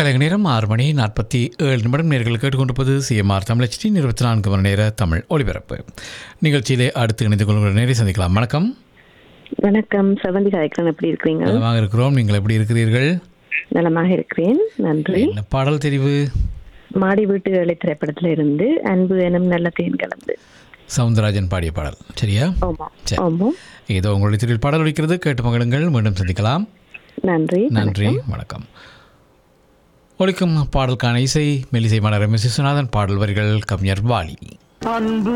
கலைஞர் நேரம் ஆறு மணி நாற்பத்தி ஏழு நிமிடம் நேர்கள் கேட்டுக்கொண்டிருப்பது சிஎம்ஆர் தமிழச்சி இருபத்தி நான்கு மணி நேர தமிழ் ஒளிபரப்பு நிகழ்ச்சியிலே அடுத்து இணைந்து கொள்கிற நேரை சந்திக்கலாம் வணக்கம் வணக்கம் செவந்தி காய்க்கிறன் எப்படி இருக்கிறீங்க நலமாக இருக்கிறோம் நீங்கள் எப்படி இருக்கிறீர்கள் நலமாக இருக்கிறேன் நன்றி என்ன பாடல் தெரிவு மாடி வீட்டு வேலை திரைப்படத்துல இருந்து அன்பு எனும் நல்ல தேன் கலந்து சவுந்தரராஜன் பாடிய பாடல் சரியா ஆமா சரி. ஆமா ஏதோ உங்களுடைய திரியில் பாடல் ஒலிக்கிறது கேட்டு மகிழுங்கள் மீண்டும் சந்திக்கலாம் நன்றி நன்றி வணக்கம் ஒலிக்கும் பாடலுக்கான இசை மெல்லிசை மலர் எம் எஸ் விஸ்வநாதன் பாடல் வரிகள் கவிஞர் வாலி